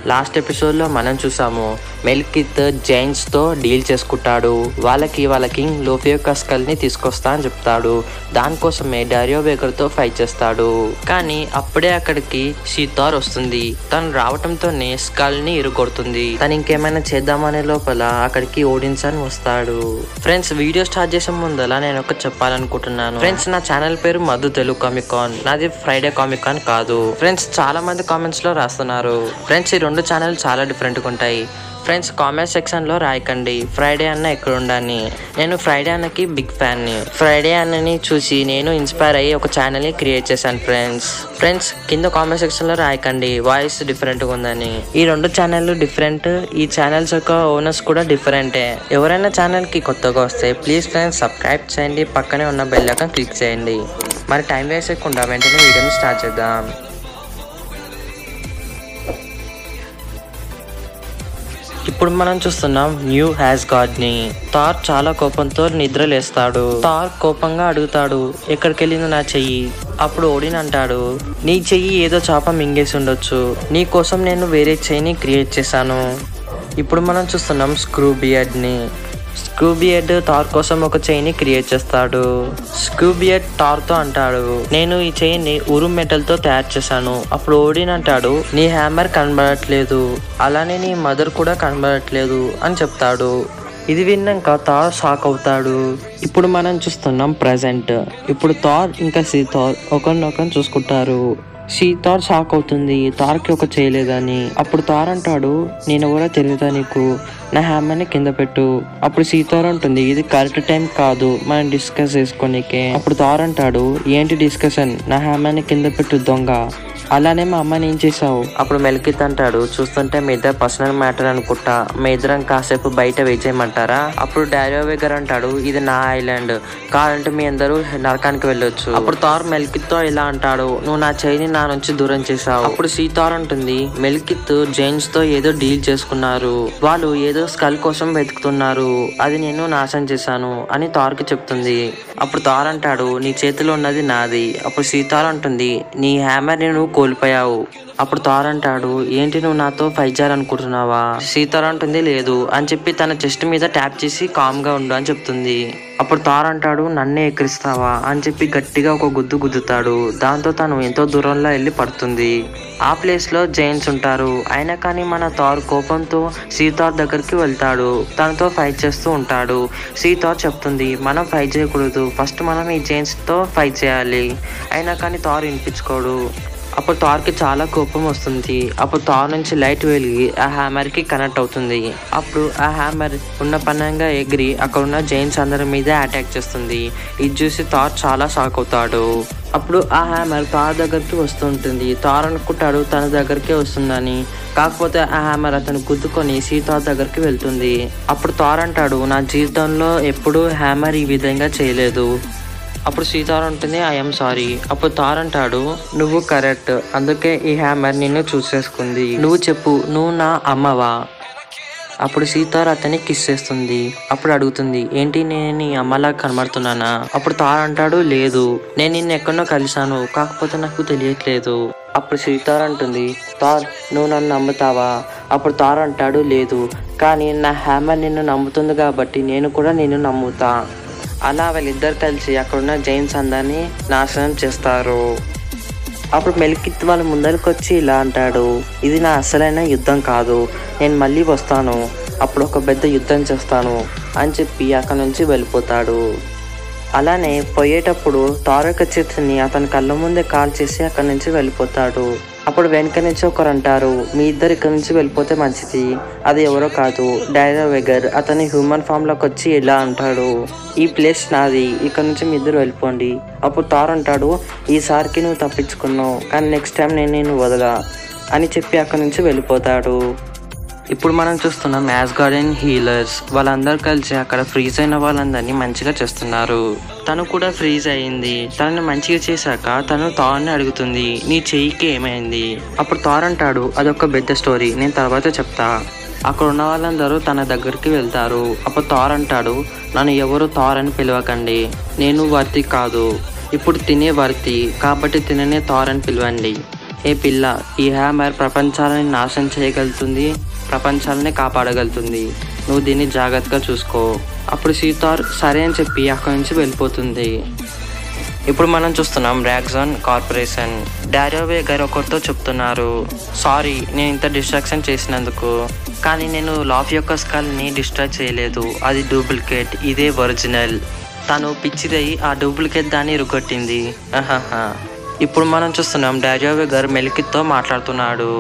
Last ఎపిసోడ్లో మనం చూసాము మెల్కిత్ జైన్స్తో డీల్ చేసుకుంటాడు వాళ్ళకి వాళ్ళ కింగ్ లోఫియోకా స్కల్ని తీసుకొస్తా అని చెప్తాడు దానికోసమే డారియో బేకర్తో ఫైట్ చేస్తాడు కానీ అప్పుడే అక్కడికి సీతార్ వస్తుంది తను రావటంతోనే స్కల్ని ఇరుగొడుతుంది తను ఇంకేమైనా చేద్దామనే లోపల అక్కడికి ఓడిన్సన్ వస్తాడు ఫ్రెండ్స్ వీడియో స్టార్ట్ చేసే ముందలా నేను ఒక చెప్పాలనుకుంటున్నాను ఫ్రెండ్స్ నా ఛానల్ పేరు మధు తెలుగు కామిక్ కాన్ నాది ఫ్రైడే కామిక్ కాన్ కాదు ఫ్రెండ్స్ చాలా మంది కామెంట్స్ లో రాస్తున్నారు ఫ్రెండ్స్ ఈ రెండు ఛానల్ చాలా డిఫరెంట్ గా ఉంటాయి ఫ్రెండ్స్ కామెంట్ సెక్షన్ లో రాయకండి ఫ్రైడే అన్న ఎక్కడ ఉండని నేను ఫ్రైడే అన్నకి బిగ్ ఫ్యాన్ ని ఫ్రైడే అన్నని చూసి నేను ఇన్స్పైర్ అయ్యి ఒక ఛానల్ ని క్రియేట్ చేశాను ఫ్రెండ్స్ ఫ్రెండ్స్ కింద కామెంట్ సెక్షన్ లో రాయకండి వాయిస్ డిఫరెంట్ గా ఉందని ఈ రెండు ఛానల్ డిఫరెంట్ ఈ ఛానల్స్ యొక్క ఓనర్స్ కూడా డిఫరెంటే ఎవరైనా ఛానల్ కి కొత్తగా వస్తే ప్లీజ్ ఫ్రెండ్స్ సబ్స్క్రైబ్ చేయండి పక్కనే ఉన్న బెల్ ఐకాన్ క్లిక్ చేయండి మరి టైం వేస్ట్ చేయకుండా వెంటనే వీడియోని స్టార్ట్ చేద్దాం ఇప్పుడు మనం చూస్తున్నాం న్యూ హ్యాస్ గాడ్ ని థార్ చాలా కోపంతో నిద్ర లేస్తాడు థార్ కోపంగా అడుగుతాడు ఎక్కడికి వెళ్ళింది నా చెయ్యి అప్పుడు ఓడిన్ అంటాడు నీ చెయ్యి ఏదో చాప మింగేసి ఉండొచ్చు నీ కోసం నేను వేరే చెయ్యిని క్రియేట్ చేశాను ఇప్పుడు మనం చూస్తున్నాం స్క్రూ బియర్డ్ ని స్క్రూబియడ్ టార్ కోసం ఒక చైన్ క్రియేట్ చేస్తాడు స్క్రూబియడ్ టార్ తో అంటాడు నేను ఈ చైన్ ని ఉరు మెటల్ తో తయారు చేశాను అప్పుడు ఓడిన్ అంటాడు నీ హ్యామర్ కనబడట్లేదు అలానే నీ మదర్ కూడా కనబడట్లేదు అని చెప్తాడు ఇది విన్నాక థార్ షాక్ అవుతాడు ఇప్పుడు మనం చూస్తున్నాం ప్రజెంట్ ఇప్పుడు థార్ ఇంకా సీ థార్ ఒకరినొకరు చూసుకుంటారు షీ థార్ షాక్ అవుతుంది థార్కి ఒక చేయలేదని అప్పుడు థార్ అంటాడు నేను ఎవరో తెలియదా నీకు నా హ్యామర్ని కింద పెట్టు అప్పుడు సీతార్ ఉంటుంది ఇది కరెక్ట్ టైం కాదు మనం డిస్కస్ చేసుకోనికే అప్పుడు థార్ అంటాడు ఏంటి డిస్కషన్ నా హ్యామర్ని కింద పెట్టు దొంగ అలానే మా అమ్మని ఏం చేసావు అప్పుడు మెలికిత్ అంటాడు చూస్తుంటే మీ ఇద్దరు పర్సనల్ మ్యాటర్ అనుకుంటా మీ ఇద్దరం కాసేపు బయట వెయిట్ చేయమంటారా అప్పుడు డారియో వెగర్ అంటాడు ఇది నా ఐలాండ్ కావాలంటే మీ అందరూ నరకానికి వెళ్ళొచ్చు అప్పుడు థార్ మెల్కిత్ తో ఇలా అంటాడు నువ్వు నా చైని నా నుంచి దూరం చేసావు అప్పుడు సీతార్ అంటుంది మెల్కిత్ జైన్స్ తో ఏదో డీల్ చేసుకున్నారు వాళ్ళు ఏదో స్కల్ కోసం వెతుకుతున్నారు అది నేను నాశనం చేశాను అని థార్ కి చెప్తుంది అప్పుడు థార్ అంటాడు నీ చేతిలో ఉన్నది నాది అప్పుడు సీతార్ అంటుంది నీ హ్యామర్ ని నువ్వు కోల్పోయావు అప్పుడు థార్ అంటాడు ఏంటి నువ్వు నాతో ఫైట్ చేయాలనుకుంటున్నావా సీతార్ అంటుంది లేదు అని చెప్పి తన చెస్ట్ మీద ట్యాప్ చేసి కామ్ గా ఉండు అని చెప్తుంది అప్పుడు థార్ అంటాడు నన్నే ఎక్కిరిస్తావా అని చెప్పి గట్టిగా ఒక గుద్దు గుద్దుతాడు దాంతో తను ఎంతో దూరంలో వెళ్ళి పడుతుంది ఆ ప్లేస్ లో జైన్స్ ఉంటారు అయినా కానీ మన థార్ కోపంతో సీతార్ దగ్గరికి వెళ్తాడు తనతో ఫైట్ చేస్తూ ఉంటాడు సీతార్ చెప్తుంది మనం ఫైట్ చేయకూడదు ఫస్ట్ మనం ఈ జైన్స్ తో ఫైట్ చేయాలి అయినా కానీ థార్ వినిపించుకోడు అప్పుడు థార్కి చాలా కోపం వస్తుంది అప్పుడు థార్ నుంచి లైట్ వెలిగి ఆ హ్యామర్ కి కనెక్ట్ అవుతుంది అప్పుడు ఆ హ్యామర్ ఉన్న పనంగా ఎగిరి అక్కడ ఉన్న జైన్స్ అందరి మీద అటాక్ చేస్తుంది ఇది చూసి థార్ చాలా షాక్ అవుతాడు అప్పుడు ఆ హ్యామర్ థార్ దగ్గరికి వస్తుంటుంది థార్ అనుకుంటాడు తన దగ్గరికే వస్తుందని కాకపోతే ఆ హ్యామర్ అతను గుద్దుకొని సీతార్ దగ్గరికి వెళ్తుంది అప్పుడు థార్ అంటాడు నా జీవితంలో ఎప్పుడూ హ్యామర్ ఈ విధంగా చేయలేదు అప్పుడు సీతార్ ఉంటుంది ఐఎమ్ సారీ అప్పుడు తార్ అంటాడు నువ్వు కరెక్ట్ అందుకే ఈ హ్యామర్ నిన్ను చూసేసుకుంది నువ్వు చెప్పు నువ్వు నా అమ్మవా అప్పుడు సీతార్ అతన్ని కిస్ చేస్తుంది అప్పుడు అడుగుతుంది ఏంటి నేను నీ అమ్మలా కనబడుతున్నానా అప్పుడు తార్ అంటాడు లేదు నేను నిన్ను ఎక్కడో కలిశాను కాకపోతే నాకు తెలియట్లేదు అప్పుడు సీతార్ అంటుంది తార్ నువ్వు నన్ను నమ్ముతావా అప్పుడు తార్ అంటాడు లేదు కానీ నా హ్యామర్ నిన్ను నమ్ముతుంది కాబట్టి నేను కూడా నిన్ను నమ్ముతా అలా వాళ్ళిద్దరు కలిసి అక్కడున్న జైన్స్ అందరినీ నాశనం చేస్తారు అప్పుడు మెలికిత్ వాళ్ళ ముందరికి వచ్చి ఇలా అంటాడు ఇది నా అసలైన యుద్ధం కాదు నేను మళ్ళీ వస్తాను అప్పుడు ఒక పెద్ద యుద్ధం చేస్తాను అని చెప్పి అక్కడ నుంచి వెళ్ళిపోతాడు అలానే పోయేటప్పుడు తారక చేతిని అతని కళ్ళ ముందే కాల్ చేసి అక్కడి నుంచి వెళ్ళిపోతాడు అప్పుడు వెనక నుంచి ఒకరు అంటారు మీ ఇద్దరు ఇక్కడ నుంచి వెళ్ళిపోతే మంచిది అది ఎవరో కాదు డైరా వెగర్ అతని హ్యూమన్ ఫామ్ లోకి వచ్చి ఇలా అంటాడు ఈ ప్లేస్ నాది ఇక్కడ నుంచి మీ ఇద్దరు వెళ్ళిపోండి అప్పుడు తార్ అంటాడు ఈసారికి నువ్వు తప్పించుకున్నావు కానీ నెక్స్ట్ టైం నేను నేను వదలా అని చెప్పి అక్కడి నుంచి వెళ్ళిపోతాడు ఇప్పుడు మనం చూస్తున్నాం యాజ్ గార్డెన్ హీలర్స్ వాళ్ళందరూ కలిసి అక్కడ ఫ్రీజ్ అయిన వాళ్ళందరినీ మంచిగా చేస్తున్నారు తను కూడా ఫ్రీజ్ అయింది తనని మంచిగా చేశాక తను థార్ని అడుగుతుంది నీ చెయ్యికి ఏమైంది అప్పుడు థార్ అంటాడు అదొక పెద్ద స్టోరీ నేను తర్వాత చెప్తా అక్కడ ఉన్న వాళ్ళందరూ తన దగ్గరికి వెళ్తారు అప్పుడు థార్ అంటాడు నన్ను ఎవరు థార్ అని పిలవకండి నేను వర్తి కాదు ఇప్పుడు తినే వర్తి కాబట్టి తిననే థార్ అని పిలవండి ఏ పిల్ల ఈ హ్యామర్ ప్రపంచాలని నాశనం చేయగలుగుతుంది ప్రపంచాలని కాపాడగలుగుతుంది నువ్వు దీన్ని జాగ్రత్తగా చూసుకో అప్పుడు సీతార్ సరే అని చెప్పి అక్కడి నుంచి వెళ్ళిపోతుంది ఇప్పుడు మనం చూస్తున్నాం ర్యాక్జాన్ కార్పొరేషన్ డారోవే గారు ఒకరితో చెప్తున్నారు సారీ నేను ఇంత డిస్ట్రాక్షన్ చేసినందుకు కానీ నేను లాఫ్ యొక్క స్కల్ని డిస్ట్రాక్ట్ చేయలేదు అది డూప్లికేట్ ఇదే ఒరిజినల్ తను పిచ్చిదై ఆ డూప్లికేట్ దాన్ని రుగొట్టింది ఆహాహా ఇప్పుడు మనం చూస్తున్నాం డారోవే గారు మెలికితో మాట్లాడుతున్నాడు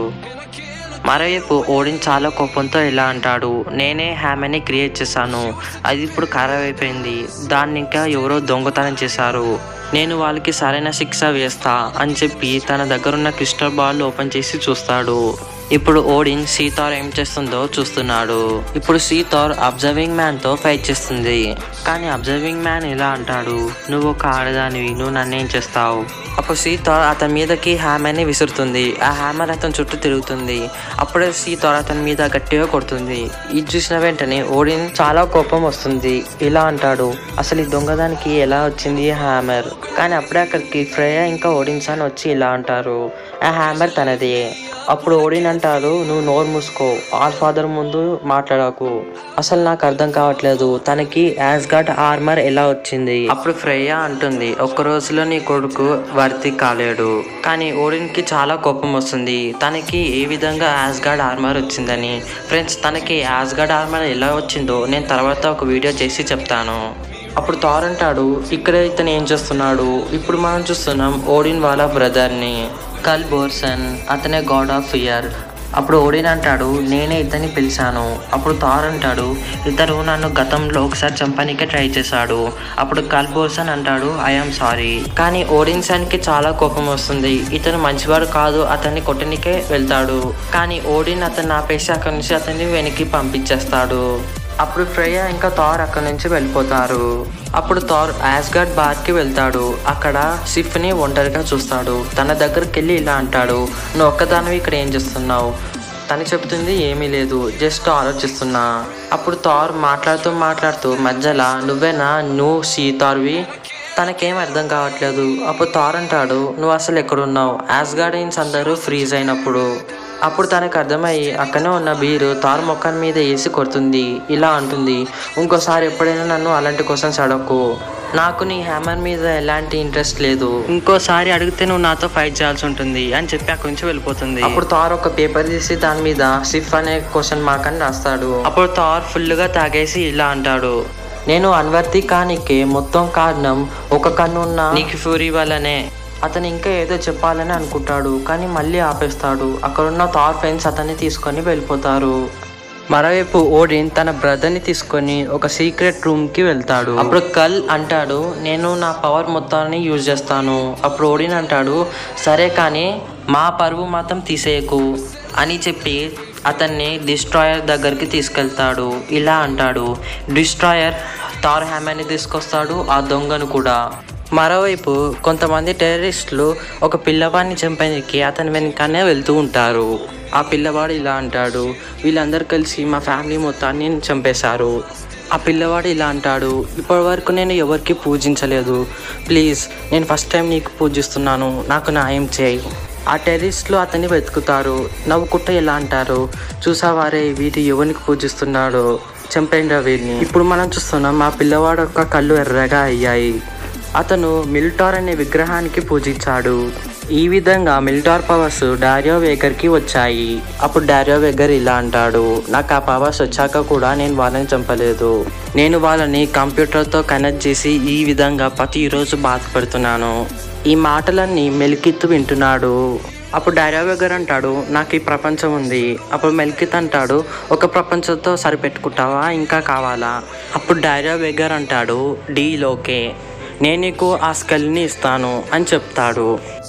మరోవైపు ఓడిన్ చాలా కోపంతో ఇలా అంటాడు నేనే హ్యామని క్రియేట్ చేశాను అది ఇప్పుడు ఖరాబ్ అయిపోయింది దాన్ని ఇంకా ఎవరో దొంగతనం చేశారు నేను వాళ్ళకి సరైన శిక్ష వేస్తా అని చెప్పి తన దగ్గరున్న క్రిస్టల్ బాల్ ఓపెన్ చేసి చూస్తాడు ఇప్పుడు ఓడిన్ సీతార్ ఏం చేస్తుందో చూస్తున్నాడు ఇప్పుడు సీతార్ అబ్జర్వింగ్ మ్యాన్ తో ఫైట్ చేస్తుంది కానీ అబ్జర్వింగ్ మ్యాన్ ఇలా అంటాడు నువ్వు ఒక ఆడదానివి నువ్వు నన్నేం చేస్తావు అప్పుడు సీతార్ అతని మీదకి హ్యామర్ని విసురుతుంది ఆ హ్యామర్ అతని చుట్టూ తిరుగుతుంది అప్పుడే సీతార్ అతని మీద గట్టిగా కొడుతుంది ఇది చూసిన వెంటనే ఓడిన్ చాలా కోపం వస్తుంది ఇలా అంటాడు అసలు ఈ దొంగదానికి ఎలా వచ్చింది ఈ హ్యామర్ కానీ అప్పుడే అక్కడికి ఫ్రేయ ఇంకా ఓడిన్ సాన్ వచ్చి ఇలా అంటారు ఆ హ్యామర్ తనదే అప్పుడు ఓడిన్ అంటారు నువ్వు నోరు మూసుకో ఆల్ ఫాదర్ ముందు మాట్లాడకు అసలు నాకు అర్థం కావట్లేదు తనకి యాజ్ గాడ్ ఆర్మర్ ఎలా వచ్చింది అప్పుడు ఫ్రేయ అంటుంది ఒక్క రోజులో నీ కొడుకు వర్తి కాలేడు కానీ ఓడిన్ కి చాలా కోపం వస్తుంది తనకి ఏ విధంగా యాజ్ గాడ్ ఆర్మర్ వచ్చిందని ఫ్రెండ్స్ తనకి యాజ్ గాడ్ ఆర్మర్ ఎలా వచ్చిందో నేను తర్వాత ఒక వీడియో చేసి చెప్తాను అప్పుడు థార్ అంటాడు ఇక్కడ ఇతను ఏం చేస్తున్నాడు ఇప్పుడు మనం చూస్తున్నాం ఓడిన్ వాళ్ళ బ్రదర్ని కల్ బోర్సన్ అతనే గాడ్ ఆఫ్ ఫియర్ అప్పుడు ఓడిన్ అంటాడు నేనే ఇతన్ని పిలిచాను అప్పుడు థార్ అంటాడు ఇతను నన్ను గతంలో ఒకసారి చంపనీకే ట్రై చేశాడు అప్పుడు కల్ బోర్సన్ అంటాడు ఐఎమ్ సారీ కానీ ఓడిన్ సన్కి చాలా కోపం వస్తుంది ఇతను మంచివాడు కాదు అతన్ని కొట్టనికే వెళ్తాడు కానీ ఓడిన్ అతన్ని ఆపేసి అక్కడి నుంచి అతన్ని వెనక్కి పంపించేస్తాడు అప్పుడు ఫ్రేయ ఇంకా థార్ అక్కడి నుంచి వెళ్ళిపోతారు అప్పుడు థార్ యాస్గడ్ బార్కి వెళ్తాడు అక్కడ సిఫ్ని ఒంటరిగా చూస్తాడు తన దగ్గరికి వెళ్ళి ఇలా అంటాడు నువ్వు ఒక్కదానివి ఇక్కడ ఏం చేస్తున్నావు తను చెప్తుంది ఏమీ లేదు జస్ట్ ఆలోచిస్తున్నా అప్పుడు థార్ మాట్లాడుతూ మాట్లాడుతూ మధ్యలో నువ్వేనా నువ్వు సీ థార్వి తనకేం అర్థం కావట్లేదు అప్పుడు థార్ అంటాడు నువ్వు అసలు ఎక్కడున్నావు యాస్గార్డియన్స్ అందరూ ఫ్రీజ్ అయినప్పుడు అప్పుడు తనకు అర్థమయ్యి అక్కనే ఉన్న బీరు తారు మొక్కల మీద వేసి కొడుతుంది ఇలా అంటుంది ఇంకోసారి ఎప్పుడైనా నన్ను అలాంటి కోసం అడగకు నాకు నీ హ్యామర్ మీద ఎలాంటి ఇంట్రెస్ట్ లేదు ఇంకోసారి అడిగితే నువ్వు నాతో ఫైట్ చేయాల్సి ఉంటుంది అని చెప్పి అక్కడి నుంచి వెళ్ళిపోతుంది అప్పుడు థార్ ఒక పేపర్ తీసి దాని మీద సిఫ్ అనే క్వశ్చన్ మార్క్ అని రాస్తాడు అప్పుడు థార్ ఫుల్ గా తాగేసి ఇలా అంటాడు నేను అన్వర్తి కానికే మొత్తం కారణం ఒక కన్ను ఉన్న నీకు ఫ్యూరీ వల్లనే అతను ఇంకా ఏదో చెప్పాలని అనుకుంటాడు కానీ మళ్ళీ ఆపేస్తాడు అక్కడున్న థార్ ఫ్రెండ్స్ అతన్ని తీసుకొని వెళ్ళిపోతారు మరోవైపు ఓడిన్ తన బ్రదర్ని తీసుకొని ఒక సీక్రెట్ రూమ్ కి వెళ్తాడు అప్పుడు కల్ అంటాడు నేను నా పవర్ మొత్తాన్ని యూజ్ చేస్తాను అప్పుడు ఓడిన్ అంటాడు సరే కానీ మా పరువు మాత్రం తీసేయకు అని చెప్పి అతన్ని డిస్ట్రాయర్ దగ్గరికి తీసుకెళ్తాడు ఇలా అంటాడు డిస్ట్రాయర్ థార్ హ్యామర్ని తీసుకొస్తాడు ఆ దొంగను కూడా మరోవైపు కొంతమంది టెర్రరిస్టులు ఒక పిల్లవాడిని చంపేందుకు అతని వెనకనే వెళ్తూ ఉంటారు ఆ పిల్లవాడు ఇలా అంటాడు వీళ్ళందరూ కలిసి మా ఫ్యామిలీ మొత్తాన్ని చంపేశారు ఆ పిల్లవాడు ఇలా అంటాడు ఇప్పటి వరకు నేను ఎవరికి పూజించలేదు ప్లీజ్ నేను ఫస్ట్ టైం నీకు పూజిస్తున్నాను నాకు న్యాయం చేయి ఆ టెర్రరిస్టులు అతన్ని వెతుకుతారు నవ్వుకుంటూ ఇలా అంటారు చూసావారే వీటి ఎవరికి పూజిస్తున్నాడో చంపేయండి వీరిని ఇప్పుడు మనం చూస్తున్నాం ఆ పిల్లవాడు యొక్క కళ్ళు ఎర్రగా అయ్యాయి అతను మిల్టార్ అనే విగ్రహానికి పూజించాడు ఈ విధంగా మిల్టార్ పవర్స్ డారియో వేగర్కి వచ్చాయి అప్పుడు డారియో వేగర్ ఇలా అంటాడు నాకు ఆ పవర్స్ వచ్చాక కూడా నేను వాళ్ళని చంపలేదు నేను వాళ్ళని కంప్యూటర్తో కనెక్ట్ చేసి ఈ విధంగా ప్రతిరోజు బాధపడుతున్నాను ఈ మాటలన్నీ మెలికిత్తు వింటున్నాడు అప్పుడు డారియో వేగర్ అంటాడు నాకు ఈ ప్రపంచం ఉంది అప్పుడు మెల్కిత్ అంటాడు ఒక ప్రపంచంతో సరిపెట్టుకుంటావా ఇంకా కావాలా అప్పుడు డారియో వేగర్ అంటాడు డీలోకే నేను నీకు ఆ స్కెల్ని ఇస్తాను అని చెప్తాడు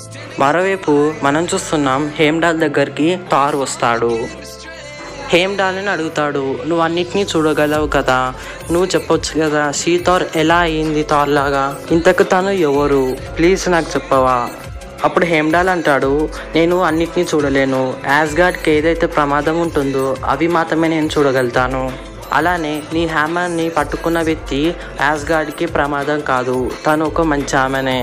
మరోవైపు మనం చూస్తున్నాం హేమ్డాల్ దగ్గరికి తార్ వస్తాడు హేమ్డాల్ని అడుగుతాడు నువ్వు అన్నిటినీ చూడగలవు కదా నువ్వు చెప్పొచ్చు కదా సీతార్ ఎలా అయింది తార్ లాగా ఇంతకు తను ఎవరు ప్లీజ్ నాకు చెప్పవా అప్పుడు హేమ్డాల్ అంటాడు నేను అన్నిటినీ చూడలేను యాస్గాడ్కి ఏదైతే ప్రమాదం ఉంటుందో అవి మాత్రమే నేను చూడగలుగుతాను అలానే నీ హ్యామర్ని పట్టుకున్న వ్యక్తి యాస్గాడ్కి ప్రమాదం కాదు తను ఒక మంచి ఆమెనే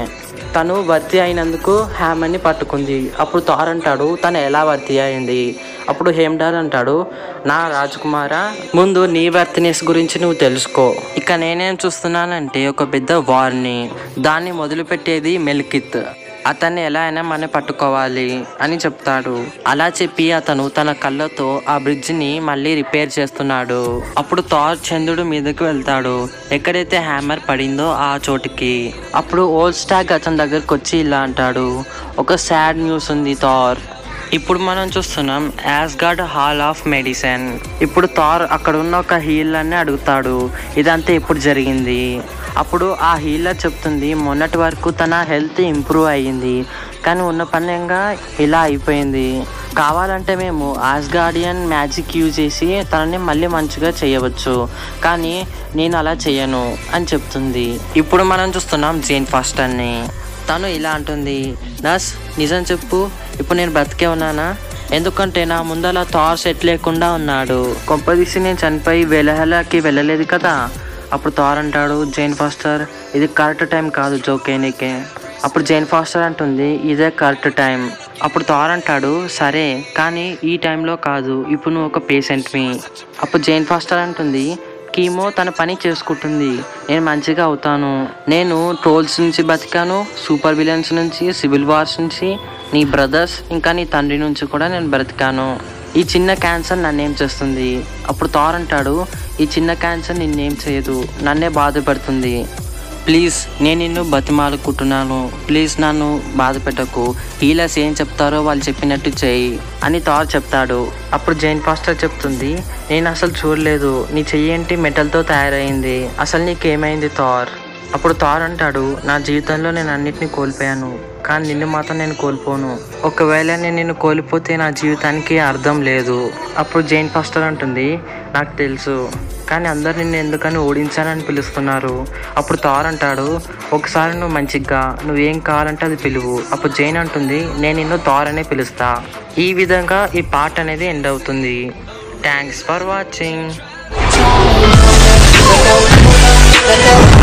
తను వర్తి అయినందుకు హ్యామర్ని పట్టుకుంది అప్పుడు థార్ అంటాడు తను ఎలా వర్తి అయింది అప్పుడు హేమ్డార్ అంటాడు నా రాజకుమార ముందు నీ వర్తినెస్ గురించి నువ్వు తెలుసుకో ఇక నేనేం చూస్తున్నానంటే ఒక పెద్ద వార్ని దాన్ని మొదలుపెట్టేది మెల్కిత్ అతన్ని ఎలా అయినా మనం పట్టుకోవాలి అని చెప్తాడు అలా చెప్పి అతను తన కళ్ళతో ఆ బ్రిడ్జిని మళ్ళీ రిపేర్ చేస్తున్నాడు అప్పుడు థార్ చంద్రుడు మీదకి వెళ్తాడు ఎక్కడైతే హ్యామర్ పడిందో ఆ చోటుకి అప్పుడు ఓల్డ్ స్టాగ్ అతని దగ్గరకు వచ్చి ఇలా అంటాడు ఒక సాడ్ న్యూస్ ఉంది థార్ ఇప్పుడు మనం చూస్తున్నాం యాస్గార్డ్ హాల్ ఆఫ్ మెడిసిన్ ఇప్పుడు థార్ అక్కడ ఉన్న ఒక హీలర్ని అడుగుతాడు ఇదంతా ఎప్పుడు జరిగింది అప్పుడు ఆ హీలర్ చెప్తుంది మొన్నటి వరకు తన హెల్త్ ఇంప్రూవ్ అయ్యింది కానీ ఉన్న పన్యంగా ఇలా అయిపోయింది కావాలంటే మేము ఆస్గార్డియన్ మ్యాజిక్ యూజ్ చేసి తనని మళ్ళీ మంచిగా చేయవచ్చు కానీ నేను అలా చేయను అని చెప్తుంది ఇప్పుడు మనం చూస్తున్నాం జేన్ ఫాస్టర్ని తను ఇలా అంటుంది నర్స్ నిజం చెప్పు ఇప్పుడు నేను బ్రతికే ఉన్నానా ఎందుకంటే నా ముందల థార్ సెట్ లేకుండా ఉన్నాడు కొంపదీసి నేను చనిపోయి వెలహలకి వెళ్ళలేదు కదా అప్పుడు థార్ అంటాడు జైన్ ఫాస్టర్ ఇది కరెక్ట్ టైం కాదు జోకేనికే అప్పుడు జైన్ ఫాస్టర్ అంటుంది ఇదే కరెక్ట్ టైం అప్పుడు థార్ అంటాడు సరే కానీ ఈ టైంలో కాదు ఇప్పుడు నువ్వు ఒక పేషెంట్వి అప్పుడు జైన్ ఫాస్టర్ అంటుంది కీమో తన పని చేసుకుంటుంది నేను మంచిగా అవుతాను నేను ట్రోల్స్ నుంచి బతికాను సూపర్ విలన్స్ నుంచి సివిల్ వార్స్ నుంచి నీ బ్రదర్స్ ఇంకా నీ తండ్రి నుంచి కూడా నేను బ్రతికాను ఈ చిన్న క్యాన్సర్ నన్నేం చేస్తుంది అప్పుడు థార్ అంటాడు ఈ చిన్న క్యాన్సర్ నిన్నేం చేయదు నన్నే బాధపడుతుంది ప్లీజ్ నేను నిన్ను బతిమాలుకుంటున్నాను ప్లీజ్ నన్ను బాధ పెట్టకు హీలర్స్ ఏం చెప్తారో వాళ్ళు చెప్పినట్టు చేయి అని థార్ చెప్తాడు అప్పుడు జైన్ పాస్టర్ చెప్తుంది నేను అసలు చూడలేదు నీ చెయ్యి ఏంటి మెటల్తో తయారైంది అసలు నీకేమైంది థార్ అప్పుడు థార్ అంటాడు నా జీవితంలో నేను అన్నిటిని కోల్పోయాను కానీ నిన్ను మాత్రం నేను కోల్పోను ఒకవేళ నేను నిన్ను కోల్పోతే నా జీవితానికి అర్థం లేదు అప్పుడు జైన్ ఫాస్టర్ అంటుంది నాకు తెలుసు కానీ అందరు నిన్ను ఎందుకని ఓడించానని పిలుస్తున్నారు అప్పుడు థార్ అంటాడు ఒకసారి నువ్వు మంచిగా నువ్వేం కావాలంటే అది పిలువు అప్పుడు జైన్ అంటుంది నేను నిన్ను థార్ అనే పిలుస్తా ఈ విధంగా ఈ పాట అనేది ఎండ్ అవుతుంది thanks for watching Let go, let go, let go.